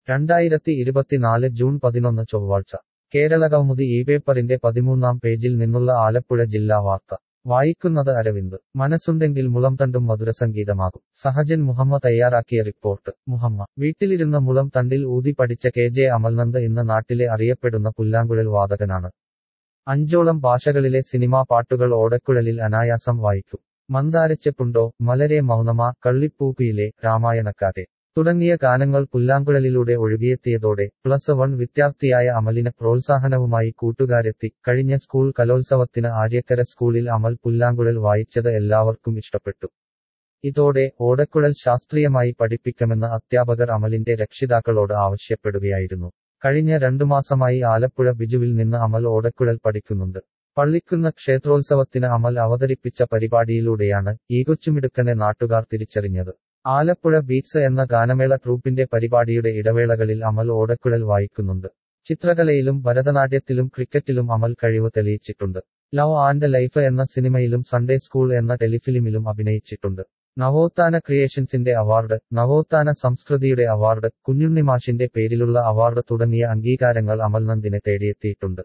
രണ്ടായിരത്തി ഇരുപത്തിനാല് ജൂൺ പതിനൊന്ന് ചൊവ്വാഴ്ച കേരളകൗമുദി ഈ പേപ്പറിന്റെ പതിമൂന്നാം പേജിൽ നിന്നുള്ള ആലപ്പുഴ ജില്ലാ വാർത്ത വായിക്കുന്നത് അരവിന്ദ് മനസ്സുണ്ടെങ്കിൽ മുളംതണ്ടും മധുരസംഗീതമാകും സഹജൻ മുഹമ്മ തയ്യാറാക്കിയ റിപ്പോർട്ട് മുഹമ്മ വീട്ടിലിരുന്ന മുളം തണ്ടിൽ ഊതി പഠിച്ച കെ ജെ അമൽനന്ദ് ഇന്ന് നാട്ടിലെ അറിയപ്പെടുന്ന പുല്ലാങ്കുഴൽ വാദകനാണ് അഞ്ചോളം ഭാഷകളിലെ സിനിമാ പാട്ടുകൾ ഓടക്കുഴലിൽ അനായാസം വായിക്കും മന്ദാരച്ചെപ്പുണ്ടോ മലരെ മൗനമാ കള്ളിപ്പൂപ്പിയിലെ രാമായണക്കാരെ തുടങ്ങിയ ഗാനങ്ങൾ പുല്ലാങ്കുഴലിലൂടെ ഒഴുകിയെത്തിയതോടെ പ്ലസ് വൺ വിദ്യാർത്ഥിയായ അമലിന് പ്രോത്സാഹനവുമായി കൂട്ടുകാരെത്തി കഴിഞ്ഞ സ്കൂൾ കലോത്സവത്തിന് ആര്യക്കര സ്കൂളിൽ അമൽ പുല്ലാങ്കുഴൽ വായിച്ചത് എല്ലാവർക്കും ഇഷ്ടപ്പെട്ടു ഇതോടെ ഓടക്കുഴൽ ശാസ്ത്രീയമായി പഠിപ്പിക്കണമെന്ന് അധ്യാപകർ അമലിന്റെ രക്ഷിതാക്കളോട് ആവശ്യപ്പെടുകയായിരുന്നു കഴിഞ്ഞ രണ്ടു മാസമായി ആലപ്പുഴ ബിജുവിൽ നിന്ന് അമൽ ഓടക്കുഴൽ പഠിക്കുന്നുണ്ട് പള്ളിക്കുന്ന ക്ഷേത്രോത്സവത്തിന് അമൽ അവതരിപ്പിച്ച പരിപാടിയിലൂടെയാണ് ഈ കൊച്ചുമിടുക്കനെ നാട്ടുകാർ തിരിച്ചറിഞ്ഞത് ആലപ്പുഴ ബീറ്റ്സ് എന്ന ഗാനമേള ട്രൂപ്പിന്റെ പരിപാടിയുടെ ഇടവേളകളിൽ അമൽ ഓടക്കുഴൽ വായിക്കുന്നുണ്ട് ചിത്രകലയിലും ഭരതനാട്യത്തിലും ക്രിക്കറ്റിലും അമൽ കഴിവ് തെളിയിച്ചിട്ടുണ്ട് ലവ് ആൻഡ് ലൈഫ് എന്ന സിനിമയിലും സൺഡേ സ്കൂൾ എന്ന ടെലിഫിലിമിലും അഭിനയിച്ചിട്ടുണ്ട് നവോത്ഥാന ക്രിയേഷൻസിന്റെ അവാർഡ് നവോത്ഥാന സംസ്കൃതിയുടെ അവാർഡ് കുഞ്ഞുണ്ണിമാഷിന്റെ പേരിലുള്ള അവാർഡ് തുടങ്ങിയ അംഗീകാരങ്ങൾ അമൽനന്ദിനെ തേടിയെത്തിയിട്ടുണ്ട്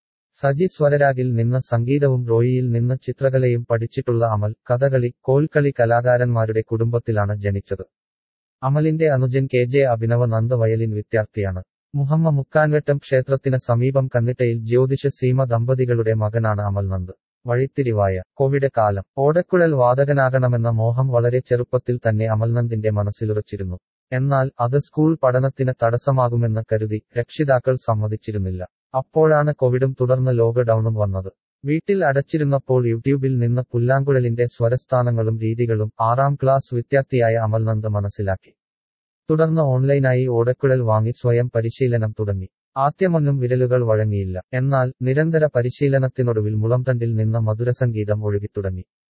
സജി സ്വരരാഗിൽ നിന്ന് സംഗീതവും റോയിയിൽ നിന്ന് ചിത്രകലയും പഠിച്ചിട്ടുള്ള അമൽ കഥകളി കോൽക്കളി കലാകാരന്മാരുടെ കുടുംബത്തിലാണ് ജനിച്ചത് അമലിന്റെ അനുജൻ K J Abhinava Nand violin വിദ്യാർത്ഥിയാണ് മുഹമ്മ മുക്കാൻവെട്ടം ക്ഷേത്രത്തിന് സമീപം കന്നിട്ടയിൽ ജ്യോതിഷ സീമ ദമ്പതികളുടെ മകനാണ് അമൽ നന്ദ് വഴിത്തിരിവായ കോവിഡ് കാലം ഓടക്കുഴൽ വാദകനാകണമെന്ന മോഹം വളരെ ചെറുപ്പത്തിൽ തന്നെ അമൽനന്ദിന്റെ മനസ്സിലുറച്ചിരുന്നു എന്നാൽ അത് സ്കൂൾ പഠനത്തിന് തടസ്സമാകുമെന്ന് കരുതി രക്ഷിതാക്കൾ സമ്മതിച്ചിരുന്നില്ല അപ്പോഴാണ് കോവിഡും തുടർന്ന് ലോക്ക്ഡൌണും വന്നത് വീട്ടിൽ അടച്ചിരുന്നപ്പോൾ യൂട്യൂബിൽ നിന്ന് പുല്ലാങ്കുഴലിന്റെ സ്വരസ്ഥാനങ്ങളും രീതികളും ആറാം ക്ലാസ് വിദ്യാർത്ഥിയായ അമൽനന്ദ് മനസ്സിലാക്കി തുടർന്ന് ഓൺലൈനായി ഓടക്കുഴൽ വാങ്ങി സ്വയം പരിശീലനം തുടങ്ങി ആദ്യമൊന്നും വിരലുകൾ വഴങ്ങിയില്ല എന്നാൽ നിരന്തര പരിശീലനത്തിനൊടുവിൽ മുളംതണ്ടിൽ നിന്ന് മധുരസംഗീതം ഒഴുകിത്തുടങ്ങി